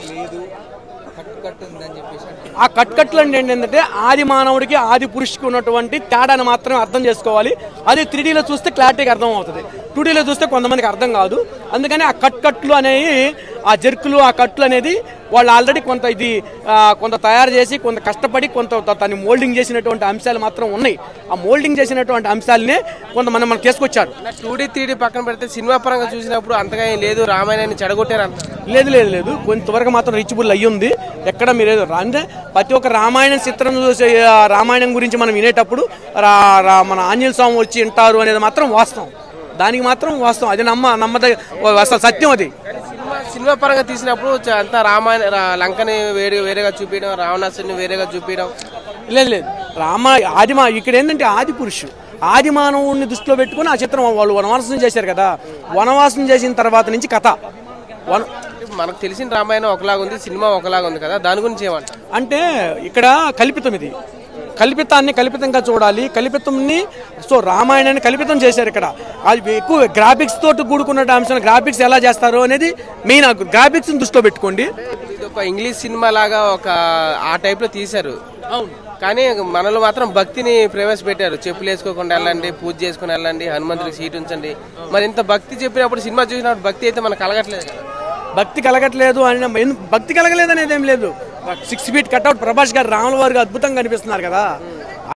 లేదు కట్టు కట్టు ఉందని చెప్పేసి అంటున్నారు. ఆ కట్కట్లు అంటే ఏంటంటే ఆది మానవుడికి ఆది పురుషుకి ఉన్నటువంటి తేడాను మాత్రమే అర్థం చేసుకోవాలి అది త్రీడీలో చూస్తే క్లారిటీగా అర్థం అవుతుంది టూడీలో చూస్తే కొంతమందికి అర్థం కాదు అందుకని ఆ కట్ కట్లు అనేవి ఆ జర్కులు ఆ కట్లు అనేది వాళ్ళు ఆల్రెడీ కొంత ఇది ఆ, కొంత తయారు చేసి కొంత కష్టపడి కొంత దాన్ని మోల్డింగ్ చేసినటువంటి అంశాలు మాత్రం ఉన్నాయి ఆ మోల్డింగ్ చేసినటువంటి అంశాలనే కొంతమంది మనకు తీసుకొచ్చారు టూ డీ త్రీ డీ పక్కన పెడితే సినిమా పరంగా చూసినప్పుడు అంతగా ఏం లేదు రామాయణాన్ని చెడగొట్టారు అంట లేదు లేదు లేదు కొంతవరకు మాత్రం రీచబుల్ అయ్యి ఉంది ఎక్కడ మీరు ఏదో రా- అంటే ప్రతి ఒక్క రామాయణ చిత్రం చూసే ఆ రామాయణం గురించి మనం వినేటప్పుడు రా రా- మన ఆంజనేయ స్వామి వచ్చి వింటారు అనేది మాత్రం వాస్తవం దానికి మాత్రం వాస్తవం అది నమ్మ నమ్మద అసలు సత్యం అది సినిమా సినిమా పరంగా తీసినప్పుడు చ- అంతా రామాయణ రా- లంకని వేరే వేరేగా చూపించడం రావణాసుని వేరేగా చూపించడం లేదు లేదు రామ ఆది మా ఇక్కడ ఏంటంటే ఆది పురుషుడు ఆది మానవుడిని దృష్టిలో పెట్టుకుని ఆ చిత్రం వాళ్ళు వనవాసం చేశారు కదా వనవాసం చేసిన తర్వాత నుంచి కథ వన మనకు తెలిసిన రామాయణం ఒకలాగా ఉంది సినిమా ఒకలాగా ఉంది కదా దాని గురించి ఏమంటారు అంటే ఇక్కడ కల్పితం ఇది కల్పితాన్ని కల్పితంగా చూడాలి కల్పితంని సో రామాయణాన్ని కల్పితం చేశారు ఇక్కడ అది ఎక్కువ గ్రాఫిక్స్ తోటి కూడుకున్న అంశం గ్రాఫిక్స్ ఎలా చేస్తారు అనేది మెయిన్ గ్రాఫిక్స్ దృష్టిలో పెట్టుకోండి ఇది ఒక ఇంగ్లీష్ సినిమా లాగా ఒక ఆ టైప్ లో తీశారు అవును కానీ మనలో మాత్రం భక్తిని ప్రవేశపెట్టారు చెప్పులు వేసుకోకుండా వెళ్ళండి పూజ చేసుకుని వెళ్ళండి హనుమంతుడికి సీట్ ఉంచండి మరి ఇంత భక్తి చెప్పినప్పుడు సినిమా చూసినప్పుడు భక్తి అయితే మనకు కలగట్లేదు కదా భక్తి కలగట్లేదు అని ఎందు- భక్తి కలగలేదు అనేది ఏం లేదు సిక్స్ ఫీట్ కట్అవుట్ ప్రభాస్ గారు రాముల వారికి అద్భుతంగా కనిపిస్తున్నారు కదా